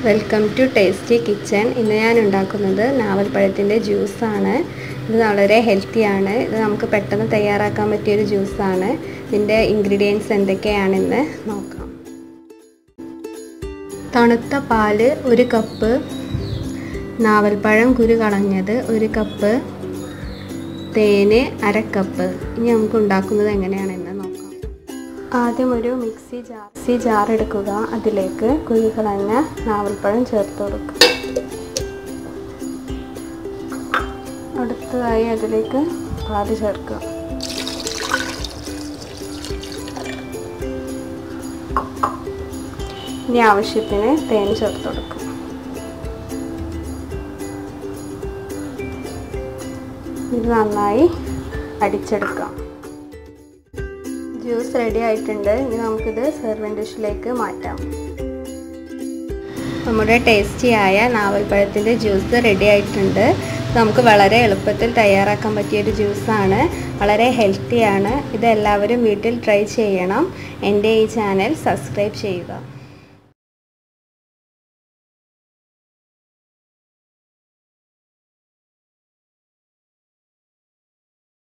welcome to tasty kitchen ഇന്ന് ഞാൻ ഉണ്ടാക്കുന്നത് നാവൽപ്പഴത്തിൻ്റെ ജ്യൂസാണ് ഇത് വളരെ ഹെൽത്തിയാണ് ഇത് നമുക്ക് പെട്ടെന്ന് തയ്യാറാക്കാൻ പറ്റിയൊരു ജ്യൂസാണ് ഇതിൻ്റെ ഇൻഗ്രീഡിയൻസ് എന്തൊക്കെയാണെന്ന് നോക്കാം തണുത്ത പാല് ഒരു കപ്പ് നാവൽപ്പഴം കുരു കളഞ്ഞത് ഒരു കപ്പ് തേന് അര കപ്പ് ഇനി നമുക്ക് ഉണ്ടാക്കുന്നത് എങ്ങനെയാണെന്ന് നോക്കാം ആദ്യം ഒരു മിക്സി ജാർ മിക്സി ജാർ എടുക്കുക അതിലേക്ക് കുരു കളഞ്ഞ നാവൽപ്പഴം ചേർത്ത് കൊടുക്കുക അടുത്തതായി അതിലേക്ക് പാല് ചേർക്കുക ഇനി ആവശ്യത്തിന് തേൻ ചേർത്ത് കൊടുക്കുക ഇത് നന്നായി അടിച്ചെടുക്കാം ജ്യൂസ് റെഡി ആയിട്ടുണ്ട് ഇനി നമുക്കിത് സെർവിങ് ഡിഷിലേക്ക് മാറ്റാം നമ്മുടെ ടേസ്റ്റിയായ നാവൽപ്പഴത്തിൻ്റെ ജ്യൂസ് റെഡി ആയിട്ടുണ്ട് നമുക്ക് വളരെ എളുപ്പത്തിൽ തയ്യാറാക്കാൻ പറ്റിയൊരു ജ്യൂസാണ് വളരെ ഹെൽത്തിയാണ് ഇത് എല്ലാവരും വീട്ടിൽ ട്രൈ ചെയ്യണം എൻ്റെ ഈ ചാനൽ സബ്സ്ക്രൈബ് ചെയ്യുക